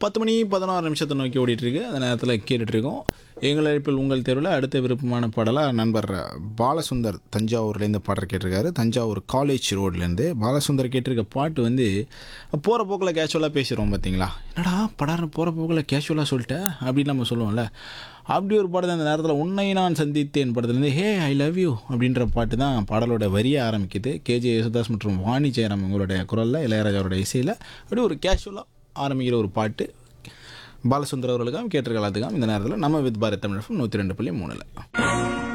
பத்து மணி பதினாறு நிமிஷத்தை நோக்கி ஓடிட்டு இருக்கு அந்த நேரத்தில் கேட்டுட்டு இருக்கோம் எங்கள் அழைப்பில் உங்கள் தேர்வில் அடுத்த விருப்பமான பாடலாக நண்பர் பாலசுந்தர் தஞ்சாவூர்லேருந்து பாடல் கேட்டிருக்காரு தஞ்சாவூர் காலேஜ் ரோட்லேருந்து பாலசுந்தர் கேட்டிருக்க பாட்டு வந்து போகிற போக்கில் கேஷுவலாக பேசுகிறோம் பார்த்தீங்களா என்னடா படார போகிற போக்கில் கேஷுவலாக சொல்லிட்டேன் அப்படின்னு நம்ம சொல்லுவோம்ல அப்படி ஒரு பாடல் அந்த நேரத்தில் உன்னை நான் சந்தித்தேன் படத்துலேருந்து ஹே ஐ லவ் யூ அப்படின்ற பாட்டு தான் பாடலோட வரியை ஆரம்பிக்குது கேஜே யேசுதாஸ் மற்றும் வாணி ஜெயராம் இவங்களுடைய குரலில் இளையராஜாவோட இசையில் அப்படி ஒரு கேஷுவலாக ஆரம்பிக்கிற ஒரு பாட்டு பாலசுந்தர் அவர்களுக்காக கேட்டிருக்கலாத்துக்காக இந்த நேரத்தில் நம்ம வித் பாரத் தமிழ் நூற்றி ரெண்டு புள்ளி மூணில்